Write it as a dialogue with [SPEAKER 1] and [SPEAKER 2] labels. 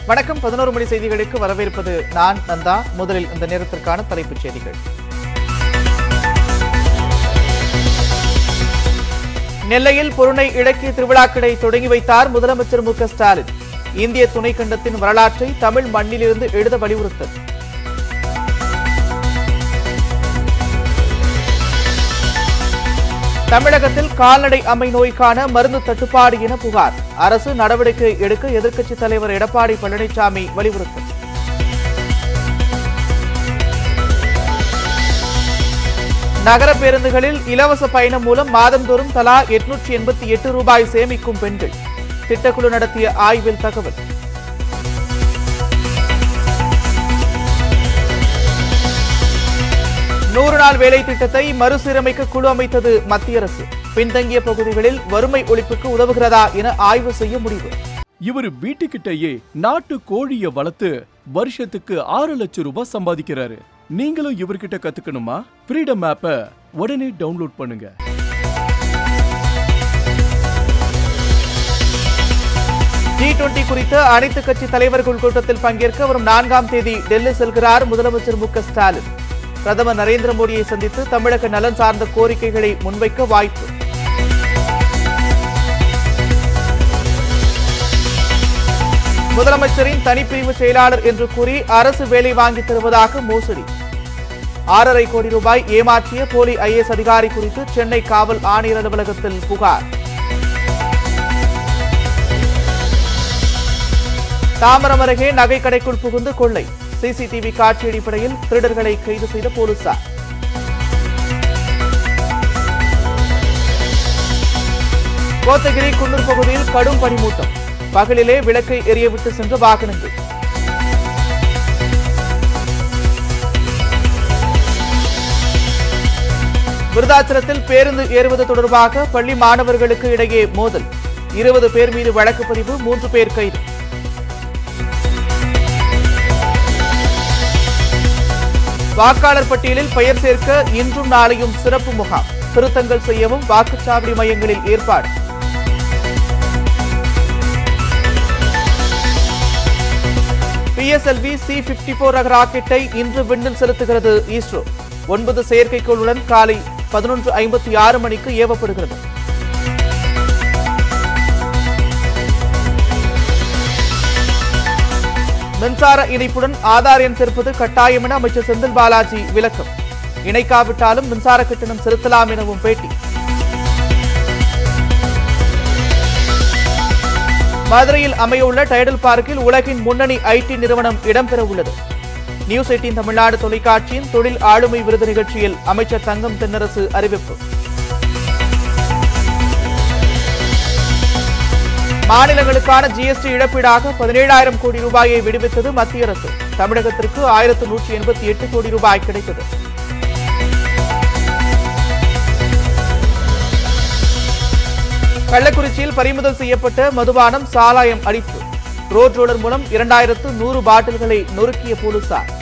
[SPEAKER 1] வணக்கம் பதினோரு மணி செய்திகளுக்கு வரவேற்பது நான் நந்தா முதலில் இந்த நேரத்திற்கான தலைப்புச் செய்திகள் நெல்லையில் பொருணை இலக்கிய திருவிழாக்களை தொடங்கி வைத்தார் முதலமைச்சர் மு க ஸ்டாலின் இந்திய துணைக்கண்டத்தின் வரலாற்றை தமிழ் மண்ணிலிருந்து எழுத வலியுறுத்தல் தமிழகத்தில் கால்நடை அம்மை நோய்க்கான மருந்து தட்டுப்பாடு என புகார் அரசு நடவடிக்கை எடுக்க எதிர்க்கட்சித் தலைவர் எடப்பாடி பழனிசாமி வலியுறுத்தல் நகர பேருந்துகளில் இலவச பயணம் மூலம் மாதந்தோறும் தலா எட்நூற்றி எண்பத்தி எட்டு ரூபாய் சேமிக்கும் பெண்கள் திட்டக்குழு நடத்திய ஆய்வில் தகவல் நூறு நாள் வேலை திட்டத்தை மறுசீரமைக்க குழு அமைத்தது மத்திய அரசு பின்தங்கிய பகுதிகளில் வறுமை ஒழிப்புக்கு உதவுகிறதா என ஆய்வு செய்ய முடிவு
[SPEAKER 2] இவர் வீட்டுக்கிட்டயே நாட்டு கோழிய வளர்த்து வருஷத்துக்கு ஆறு லட்சம் ரூபாய் சம்பாதிக்கிறாரு நீங்களும் இவர்கிட்ட கத்துக்கணுமா ஃப்ரீடம் ஆப்ப உடனே டவுன்லோட் பண்ணுங்க
[SPEAKER 1] ஜி டுவெண்டி குறித்த அனைத்து கட்சி தலைவர்கள் கூட்டத்தில் பங்கேற்க வரும் நான்காம் தேதி டெல்லி செல்கிறார் முதலமைச்சர் மு க ஸ்டாலின் பிரதமர் நரேந்திர மோடியை சந்தித்து தமிழக நலன் சார்ந்த கோரிக்கைகளை முன்வைக்க வாய்ப்பு முதலமைச்சரின் தனிப்பிரிவு செயலாளர் என்று கூறி அரசு வேலை வாங்கி தருவதாக மோசடி ஆறரை கோடி ரூபாய் ஏமாற்றிய போலி ஐஏஎஸ் அதிகாரி குறித்து சென்னை காவல் ஆணையர் அலுவலகத்தில் புகார் தாம்பரம் அருகே நகை கடைக்குள் புகுந்து கொள்ளை சிசிடிவி காட்சி அடிப்படையில் திருடர்களை கைது செய்த போலீசார் கோத்தகிரி குன்னூர் பகுதியில் கடும் பனிமூட்டம் பகலிலே விளக்கை எரியவிட்டு சென்ற வாகனங்கள் விருதாச்சலத்தில் பேருந்து ஏறுவது தொடர்பாக பள்ளி மாணவர்களுக்கு இடையே மோதல் இருபது பேர் மீது வழக்கு பதிவு மூன்று பேர் கைது வாக்காளர் பட்டியலில் பெயர் சேர்க்க இன்றும் நாளையும் சிறப்பு முகாம் திருத்தங்கள் செய்யவும் வாக்குச்சாவடி மையங்களில் ஏற்பாடு பிஎஸ்எல்வி சி பிப்டி போர் ரக ராக்கெட்டை இன்று விண்ணில் செலுத்துகிறது இஸ்ரோ ஒன்பது செயற்கைக்கோளுடன் காலை பதினொன்று ஐம்பத்தி ஆறு மணிக்கு ஏவப்படுகிறது மின்சார இணைப்புடன் ஆதார் எண் சேர்ப்பது கட்டாயம் என அமைச்சர் செந்தில் பாலாஜி விளக்கம் இணைக்காவிட்டாலும் மின்சார கட்டணம் செலுத்தலாம் எனவும் பேட்டி மதுரையில் அமையவுள்ள டைடல் பார்க்கில் உலகின் முன்னணி ஐடி நிறுவனம் இடம்பெற உள்ளது நியூஸ் எயிட்டின் தமிழ்நாடு தொலைக்காட்சியின் தொழில் ஆளுமை விருது நிகழ்ச்சியில் அமைச்சர் தங்கம் தென்னரசு அறிவிப்பு மாநிலங்களுக்கான ஜிஎஸ்டி இழப்பீடாக பதினேழாயிரம் கோடி ரூபாயை விடுவித்தது மத்திய அரசு தமிழகத்திற்கு ஆயிரத்து நூற்றி எண்பத்தி எட்டு கோடி ரூபாய் கிடைத்தது கள்ளக்குறிச்சியில் பறிமுதல் செய்யப்பட்ட மதுபானம் சாராயம் அடிப்பு ரோட் ரோலர் மூலம் இரண்டாயிரத்து நூறு பாட்டில்களை நொறுக்கிய போலீசார்